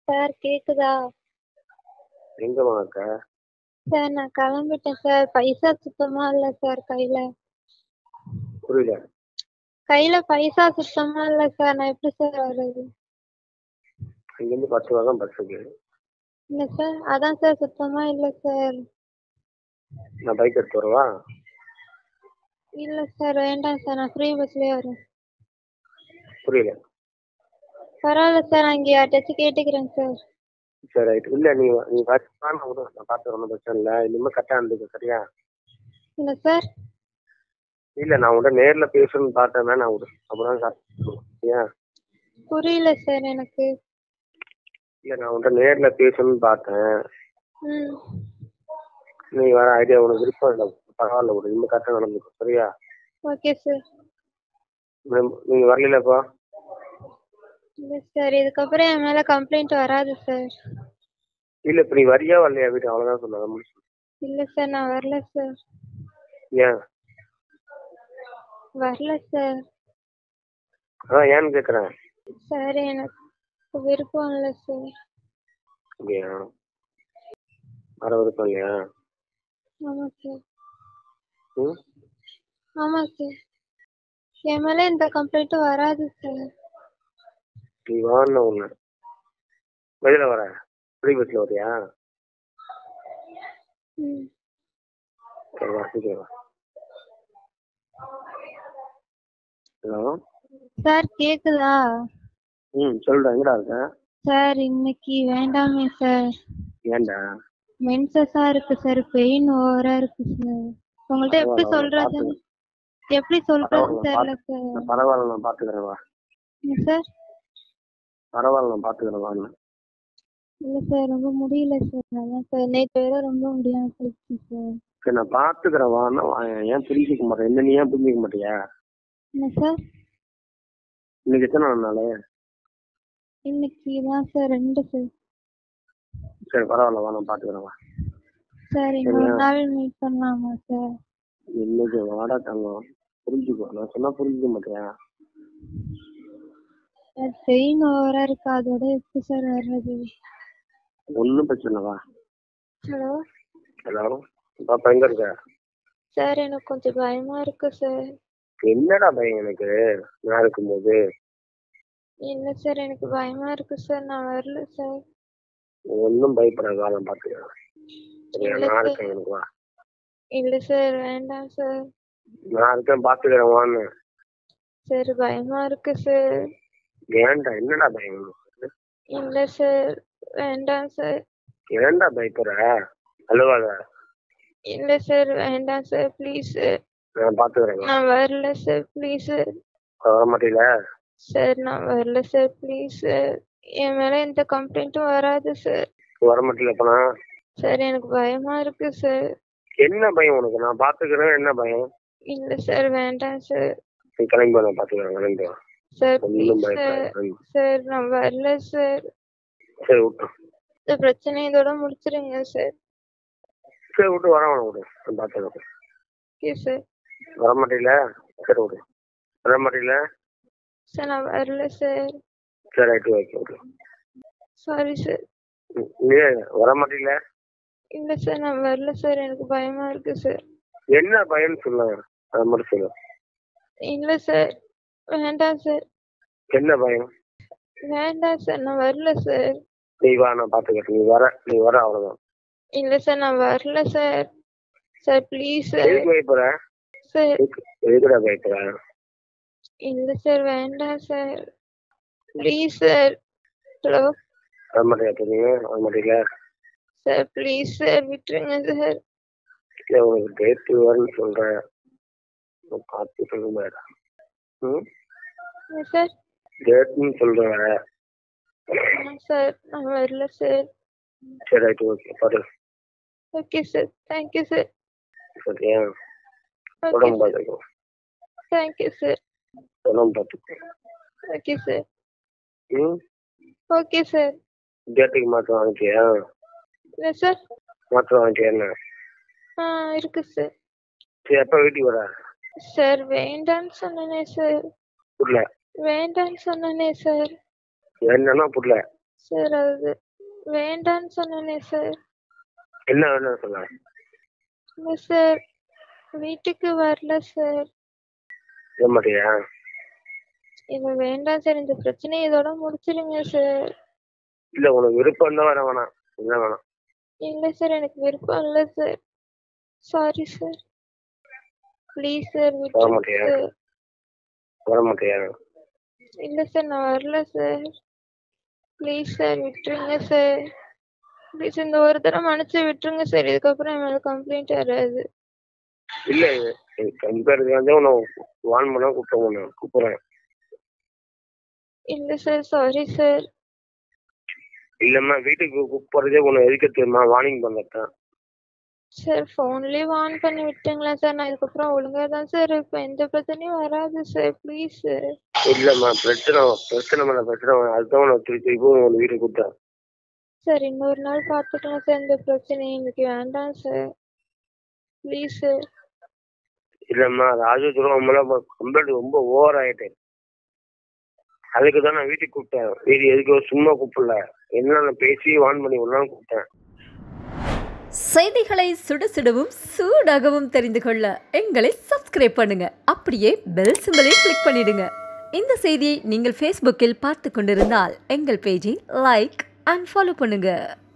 Sir கேக்குதா எங்கம்மா இருக்க சார் நான் கிளம்பிட்டேன் சார் பைசா சுத்தமா இல்ல சார் கையில புரியல கையில பைசா சுத்தமா இல்ல சார் நான் எப்படி சார் வர்றது இங்கேருந்து பத்து ரூபா தான் பஸ்ஸுக்கு இல்ல சார் அதான் சார் சுத்தமா இல்ல சார் நான் பைக் எடுத்து வரவா இல்ல சார் வேண்டாம் சார் நான் ஃப்ரீ பஸ்லயே வரேன் புரியல பரவாயில்ல சார் நான் இங்க யார்ட்டாச்சும் கேட்டுக்கிறேன் சார் சரி ரைட் இல்லை நீ நீ கரெக்டாக நான் விடு நான் பார்த்து ஒன்றும் பிரச்சனை இல்லை இனிமேல் கரெக்டாக இருந்துக்க சரியா இல்ல சார் இல்லை நான் உன்கிட்ட நேரில் பேசணும்னு பார்த்தேன் நான் விடு அப்புறம் சரியா புரியல சார் எனக்கு இல்லை நான் உன்கிட்ட நேரில் பேசணும்னு பார்த்தேன் ம் நீ வர ஐடியா உனக்கு விருப்பம் இல்லை பரவாயில்ல விடு இனிமேல் கரெக்டாக நடந்துக்கும் சரியா ஓகே சார் நீங்கள் வரலப்பா இல்ல சார் இதுக்கப்புறம் என் மேல கம்ப்ளைண்ட் வராது சார் இல்லை இப்போ நீ வரியா வரலையா வீட்டு அவ்வளோதான் சொன்னாங்க முடிச்சு இல்ல சார் நான் வரல சார் ஏன் வரல சார் அதான் ஏன்னு கேட்குறேன் சார் எனக்கு விருப்பம் இல்லை சார் அப்படியா வர விருப்பம் இல்லையா ஆமா சார் ம் ஆமா சார் என் மேல எந்த கம்ப்ளைண்ட்டும் வராது சார் நீ வான்னு ஒன்று வெளியில வர ஃப்ரீ பஸ்ல வரியா ம் சரி வா சீக்கிரம் வா ஹலோ சார் கேக்குதா ம் சொல்லுடா எங்கடா இருக்க சார் இன்னைக்கு வேண்டாமே சார் ஏன்டா மென்சஸா இருக்கு சார் பெயின் ஓவரா இருக்கு சார் உங்கள்ட்ட எப்படி பரவாயில்ல, சொல்றதுன்னு எப்படி சொல்றதுன்னு பரவாயில்ல, தெரியல சார் நான் பரவாயில்ல நான் பார்த்துக்கிறேன் வா என்ன சார் பரவாயில்ல நான் பார்த்துக்கிறேன் வான்னு இல்ல சார் ரொம்ப முடியல சார் அதான் சார் நேற்று வேற ரொம்ப முடியாம போயிடுச்சு சார் சரி நான் பார்த்துக்கிறேன் வான்னா வா, ஏன் புரிஞ்சிக்க மாட்டேன் என்ன நீ ஏன் புரிஞ்சிக்க மாட்டியா என்ன சார் இன்னைக்கு எத்தனை நாள் இன்னைக்கு தான் சார் ரெண்டு சார் சரி பரவாயில்ல வா நான் பார்த்துக்கிறேன் வா சார் இன்னொரு நாள் மீட் பண்ணலாமா சார் இன்னைக்கு வாடா தங்கம் புரிஞ்சுக்கோ நான் சொன்னா புரிஞ்சுக்க மாட்டியா சார் பெயின் ஓவரா இருக்கு அதோட எப்படி சார் வர்றது ஒன்றும் பிரச்சனை இல்லை, வா ஹலோ ஹலோ பாப்பா எங்க இருக்க சார் எனக்கு கொஞ்சம் பயமா இருக்கு சார் என்னடா பயம் எனக்கு நான் இருக்கும்போது இல்ல சார் எனக்கு பயமா இருக்கு சார் நான் வரல சார் ஒன்றும் பயப்படாத வா, நான் பார்த்துக்கிறேன் சரியா இல்ல நான் சார். இருக்கேன் எனக்கு வா இல்ல சார் வேண்டாம் சார் நான் இருக்கேன் பார்த்துக்கிறேன் வான்னு சார் பயமா இருக்கு சார் ஏன்டா என்னடா பயம் உனக்கு? இல்ல சார் வேண்டாம் சார் ஏன்டா பயப்படுற அழுவாத இல்ல சார் வேண்டாம் சார் ப்ளீஸ் சார் நான் பார்த்துக்கிறேன் வா. நான் வரல சார் ப்ளீஸ் சார் வர மாட்டீல சார் நான் வரல சார் ப்ளீஸ் சார் என் மேல எந்த கம்ப்ளைண்ட்டும் வராது சார் வர மாட்டீல அப்பனா சார் எனக்கு பயமா இருக்கு சார் என்ன பயம் உனக்கு நான் பார்த்துக்கிறேன் என்ன பயம் இல்ல சார் வேண்டாம் சார் நீ கிளம்பி வா, நான் பார்த்துக்கிறேன் கிளம்பி வா. சார் ஒன்றும் ப்ளீஸ் சார் பயப்படாத சார் நான் வரல சார் சரி விட்டு இந்த பிரச்சனை இதோட முடிச்சிருங்க சார் சரி விட்டு வர வேணாம் விடு நான் பார்த்துக்கிறேன் ஓகே சார் வர மாட்டீல சரி விடு வர மாட்டீல சார் நான் வரல சார் சரி ரைட்டு ஓகே விடு சாரி சார் ம், நீ வர மாட்டீல இல்ல சார் நான் வரல சார் எனக்கு பயமா இருக்கு சார் என்ன பயம்னு சொல்லுங்க அது மட்டும் சொல்லு இல்ல சார் வேண்டாம் சார் என்ன பயம் வேண்டாம் சார் நான் வரல சார் நீ வா நான் பார்த்துக்கிறேன் நீ வர நீ வர அவ்வளோதான் இல்ல சார் நான் வரல சார் சார் ப்ளீஸ் சார் எதுக்கு பயப்படுற சார் எதுக்கு- எதுக்குடா பயப்படுற இல்ல சார் வேண்டாம் சார் ப்ளீஸ் சார் ஹலோ வர மாட்டேங்க தெரியுங்க வர மாட்டீங்கள சார் ப்ளீஸ் சார் விட்டுருங்க சார் இல்லை உனக்கு டேட்டு வரும்னு சொல்கிறேன் பார்த்து சொல்ல மேடா ம் என்ன சார் டேட்னு சொல்கிறேன் சார் நான் வரல சார் சரி ரைட்டு ஓகே பாரு ஓகே சார் தேங்க்யூ சார் சரியா ஓகே உடம்பு பார்த்துக்கோ தேங்க்யூ சார் உடம்பு பார்த்துக்கோ ஓகே சார் ம் ஓகே சார் டேட்டுக்கு மாற்றம் வாங்கிட்டியா இல்லை சார் மாற்றம் வாங்கிட்டியா என்ன ஆ இருக்கு சார் சரி எப்போ வீட்டுக்கு வர சார் வேண்டான்னு சொன்னனே சார் புரியல வேண்டான்னு சொன்னனே சார் என்னன்னா புரியல சார் அது வேண்டான்னு சொன்னேனே சார் என்ன வேணும்னு சொல்ல இல்லை சார் வீட்டுக்கு வரல சார் சொல்ல மாட்டியா இது வேண்டாம் சார் இந்த பிரச்சனையை இதோட முடிச்சிடுங்க சார் இல்ல உனக்கு விருப்பம் தான் வர வேணாம் என்ன வேணாம் இல்லை சார் எனக்கு விருப்பம் இல்லை sir sorry sir please sir வர விட்டுருங்க மாட்டியா சார் வர மாட்டியா இல்லை சார் நான் வரல சார் ப்ளீஸ் சார் விட்டுருங்க சார் ப்ளீஸ் இந்த ஒரு தடவை மன்னிச்சு விட்டுருங்க சார் இதுக்கப்புறம் என் மேலே கம்ப்ளைண்ட் வராது இல்ல கம்பேருக்கு வந்து உன்னை வான் பண்ண கூப்பிட்டு உன்னை கூப்பிடுறேன் இல்லை சார் சாரி சார் இல்லம்மா வீட்டுக்கு கூப்பிடுறதே உன்னை எதுக்கு தெரியுமா வார்னிங் பண்ணத்தான் சார் ஃபோன்லேயே வார்ன் பண்ணி விட்டுங்களா சார் நான் இதுக்கப்புறம் ஒழுங்கா தான் சார் இருப்பேன் எந்த பிரச்சனையும் வராது சார் ப்ளீஸ் சார் இல்லம்மா பிரச்சனை பிரச்சனை மேல பிரச்சனை வரும். அதுதான் உன்னை திருப்பி திருப்பி உன் வீட்டுக்கு கூப்பிட்டேன் சார் இன்னொரு நாள் பார்த்துக்கலாம் சார் இந்த பிரச்சனை இன்னைக்கு வேண்டாம் சார் ப்ளீஸ் சார் இல்லம்மா ராஜு துருவம் கம்ப்ளைண்ட் ரொம்ப ஓவர் ஆயிட்டேன் அதுக்கு தான் நான் வீட்டுக்கு கூப்பிட்டேன் வீடு எதுக்கு சும்மா கூப்பிடல என்ன பேசி வான் பண்ணி விடலாம்னு கூப்பிட்டேன் செய்திகளை சுட சுடவும் சூடாகவும் தெரிந்து கொள்ள எங்களை சப்ஸ்கிரைப் பண்ணுங்க அப்படியே பெல் சிம்பலை கிளிக் பண்ணிடுங்க இந்த செய்தியை நீங்கள் ஃபேஸ்புக்கில் பார்த்து கொண்டிருந்தால் எங்கள் பேஜை லைக் அண்ட் ஃபாலோ பண்ணுங்க